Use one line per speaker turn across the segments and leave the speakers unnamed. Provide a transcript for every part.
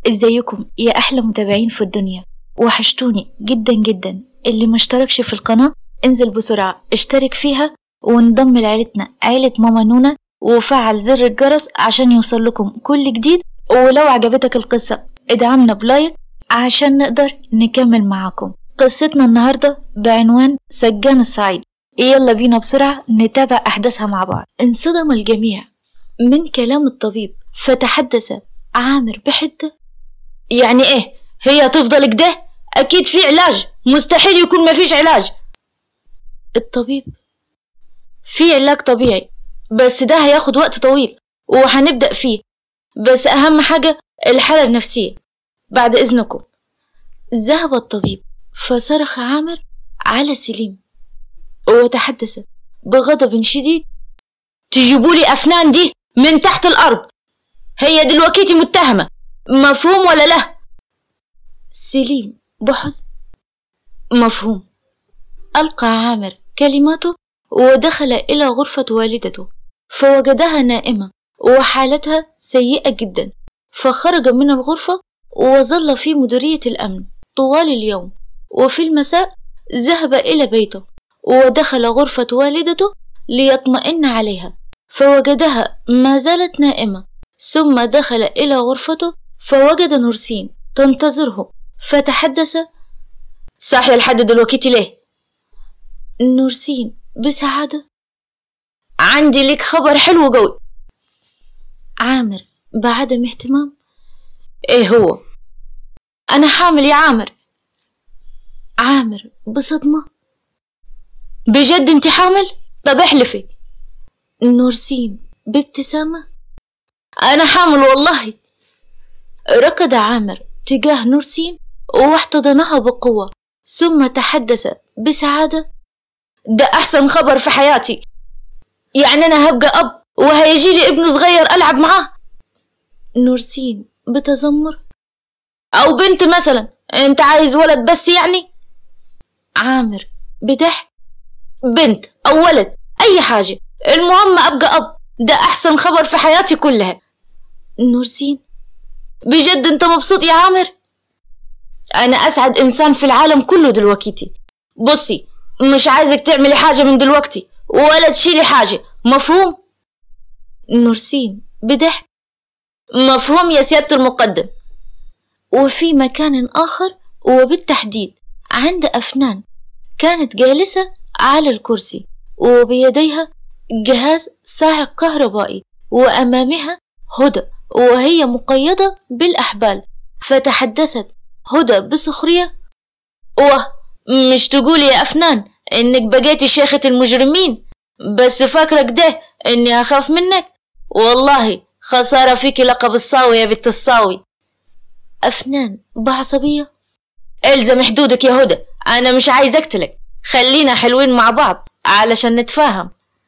ازيكم يا احلى متابعين في الدنيا وحشتوني جدا جدا اللي ما اشتركش في القناة انزل بسرعة اشترك فيها وانضم لعيلتنا عيلة ماما نونا وفعل زر الجرس عشان يوصل لكم كل جديد ولو عجبتك القصة ادعمنا بلايك عشان نقدر نكمل معاكم قصتنا النهاردة بعنوان سجان الصعيد يلا بينا بسرعة نتابع أحداثها مع بعض انصدم الجميع من كلام الطبيب فتحدث عامر بحدة
يعني ايه هي تفضل كده اكيد في علاج مستحيل يكون ما فيش علاج
الطبيب
في علاج طبيعي بس ده هياخد وقت طويل وهنبدأ فيه بس اهم حاجة الحالة النفسية بعد اذنكم
ذهب الطبيب فصرخ عامر على سليم وتحدث بغضب شديد
تجيبولي افنان دي من تحت الارض هي دلوقتي متهمة مفهوم ولا لا
سليم بحزن مفهوم ألقى عامر كلماته ودخل إلى غرفة والدته فوجدها نائمة وحالتها سيئة جدا فخرج من الغرفة وظل في مديرية الأمن طوال اليوم وفي المساء ذهب إلى بيته ودخل غرفة والدته ليطمئن عليها فوجدها ما زالت نائمة ثم دخل إلى غرفته فوجد نورسين تنتظره فتحدث
صاحية لحد دلوقتي ليه؟
نورسين بسعادة
عندي لك خبر حلو قوي
عامر بعدم اهتمام
ايه هو؟ أنا حامل يا عامر
عامر بصدمة
بجد انت حامل؟ طب احلفي
نورسين بابتسامة
أنا حامل والله
ركض عامر تجاه نورسين واحتضنها بقوة ثم تحدث بسعادة
ده أحسن خبر في حياتي يعني أنا هبقى أب وهيجي لي ابن صغير ألعب معاه
نورسين بتذمر
أو بنت مثلا أنت عايز ولد بس يعني
عامر بضحك
بنت أو ولد أي حاجة المهم أبقى أب ده أحسن خبر في حياتي كلها
نورسين
بجد أنت مبسوط يا عامر أنا أسعد إنسان في العالم كله دلوقتي بصي مش عايزك تعملي حاجة من دلوقتي ولا تشيلي حاجة مفهوم؟
نورسين بضحك
مفهوم يا سيادة المقدم
وفي مكان آخر وبالتحديد عند أفنان كانت جالسة على الكرسي وبيديها جهاز صاعق كهربائي وأمامها هدى وهي مقيدة بالأحبال فتحدثت هدى بسخرية
واه مش تقولي يا أفنان إنك بقيتي شيخة المجرمين بس فاكرة كده إني أخاف منك والله خسارة فيكي لقب الصاوي يا بنت الصاوي
أفنان بعصبية
الزم حدودك يا هدى أنا مش عايز أقتلك خلينا حلوين مع بعض علشان نتفاهم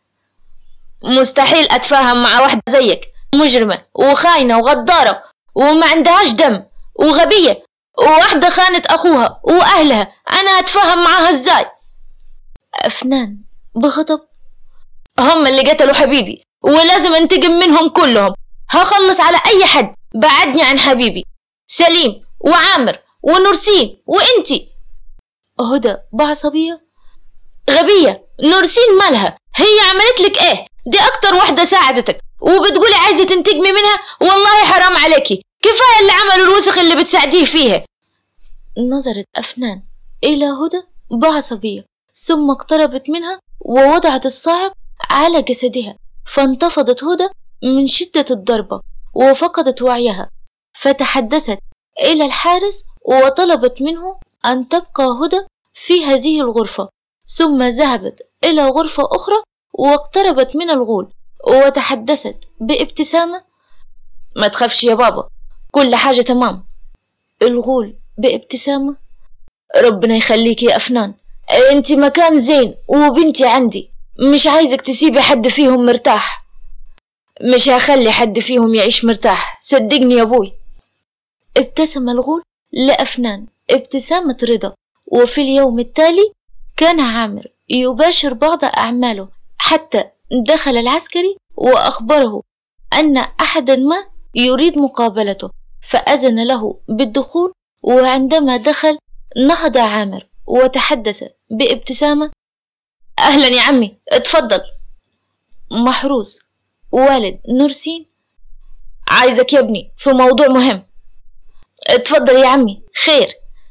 مستحيل أتفاهم مع واحدة زيك مجرمة وخاينة وغدارة وما عندهاش دم وغبية وواحدة خانت أخوها وأهلها أنا أتفاهم معاها إزاي
أفنان بغضب
هم اللي قتلوا حبيبي ولازم انتقم منهم كلهم هخلص على أي حد بعدني عن حبيبي سليم وعامر ونورسين وانتي
هدى بعصبية
غبية نورسين مالها هي عملت لك ايه دي اكتر واحدة ساعدتك وبتقولي عايزة تنتقمي منها والله حرام عليكي كفاية اللي عملوا الوسخ اللي بتساعديه فيها
نظرت أفنان إلى هدى بعصبية ثم اقتربت منها ووضعت الصاعق على جسدها فانتفضت هدى من شدة الضربة وفقدت وعيها فتحدثت إلى الحارس وطلبت منه أن تبقى هدى في هذه الغرفة ثم ذهبت إلى غرفة أخرى واقتربت من الغول وتحدثت بابتسامة
ما تخافش يا بابا كل حاجة تمام
الغول بابتسامة
ربنا يخليك يا أفنان انت مكان زين وبنتي عندي مش عايزك تسيبي حد فيهم مرتاح مش هخلي حد فيهم يعيش مرتاح صدقني يا ابوي
ابتسم الغول لأفنان ابتسامة رضا وفي اليوم التالي كان عامر يباشر بعض أعماله حتى دخل العسكري وأخبره أن أحدا ما يريد مقابلته فأذن له بالدخول وعندما دخل نهض عامر وتحدث بابتسامة
أهلا يا عمي اتفضل
محروس والد نورسين
عايزك يا ابني في موضوع مهم اتفضل يا عمي خير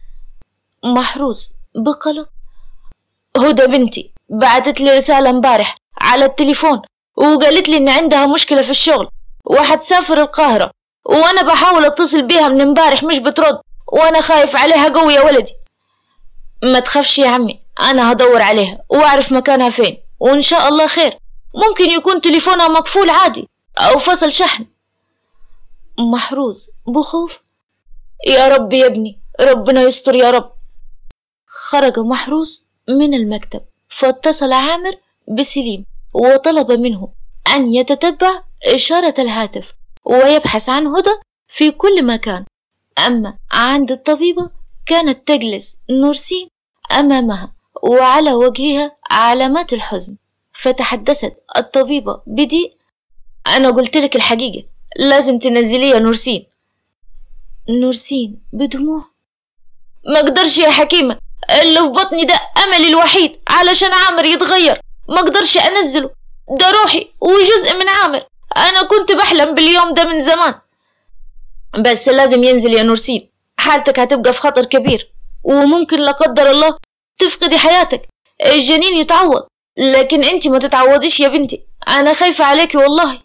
محروس بقلق
هدى بنتي بعتت لي رسالة امبارح على التليفون وقالت لي إن عندها مشكلة في الشغل وحتسافر القاهرة وأنا بحاول أتصل بيها من امبارح مش بترد وأنا خايف عليها قوي يا ولدي ما تخافش يا عمي أنا هدور عليها وأعرف مكانها فين وإن شاء الله خير ممكن يكون تليفونها مقفول عادي أو فصل شحن
محروز بخوف
يا رب يا ابني ربنا يستر يا رب
خرج محروس من المكتب فاتصل عامر بسليم وطلب منه أن يتتبع إشارة الهاتف ويبحث عن هدى في كل مكان أما عند الطبيبة كانت تجلس نورسين أمامها وعلى وجهها علامات الحزن فتحدثت الطبيبة بضيق
أنا قلت لك الحقيقة لازم تنزليها نورسين
نورسين بدموع
ما اقدرش يا حكيمة اللي في بطني ده أملي الوحيد علشان عامر يتغير ما اقدرش أنزله ده روحي وجزء من عامر أنا كنت بحلم باليوم ده من زمان بس لازم ينزل يا نورسين حالتك هتبقى في خطر كبير وممكن لا قدر الله تفقدي حياتك الجنين يتعوض لكن انت ما تتعوضيش يا بنتي انا خايفة عليكي والله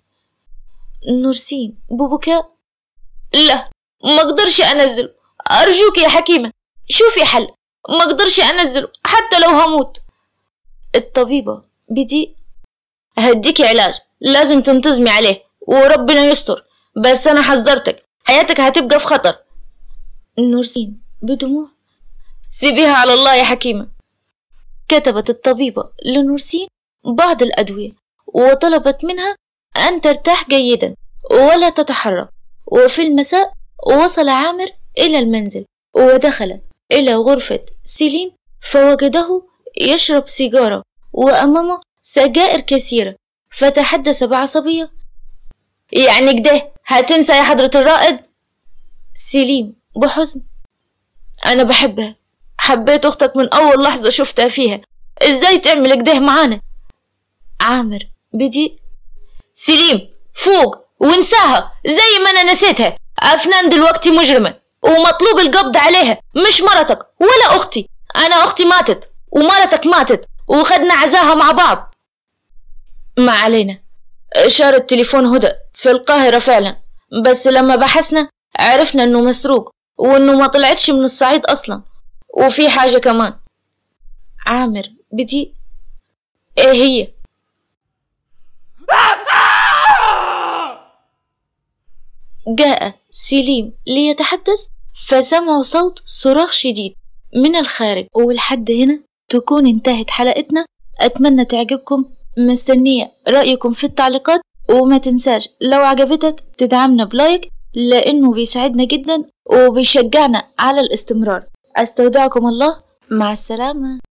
نورسين ببكاء
لا ما اقدرش انزله ارجوك يا حكيمة شوفي حل ما اقدرش انزله حتى لو هموت
الطبيبة بدي
هديكي علاج لازم تنتظمي عليه وربنا يستر بس انا حذرتك حياتك هتبقى في خطر
نورسين بدموع
سيبيها على الله يا حكيمة
كتبت الطبيبة لنورسين بعض الأدوية وطلبت منها أن ترتاح جيدا ولا تتحرك وفي المساء وصل عامر إلى المنزل ودخل إلى غرفة سليم فوجده يشرب سيجارة وأمامه سجائر كثيرة فتحدث بعصبية
يعني كده هتنسى يا حضرة الرائد
سليم بحزن
أنا بحبها حبيت أختك من أول لحظة شفتها فيها إزاي تعمل كده معانا
عامر بدي
سليم فوق وانساها زي ما أنا نسيتها أفنان دلوقتي مجرمة ومطلوب القبض عليها مش مرتك ولا أختي أنا أختي ماتت ومرتك ماتت وخدنا عزاها مع بعض ما علينا إشارة تليفون هدى في القاهرة فعلا بس لما بحثنا عرفنا إنه مسروق وإنه ما طلعتش من الصعيد أصلا وفي حاجة كمان
عامر بدي
إيه هي؟
جاء سليم ليتحدث فسمعوا صوت صراخ شديد من الخارج ولحد هنا تكون انتهت حلقتنا أتمنى تعجبكم مستنية رأيكم في التعليقات وما تنساش لو عجبتك تدعمنا بلايك لأنه بيساعدنا جدا وبيشجعنا على الاستمرار أستودعكم الله مع السلامة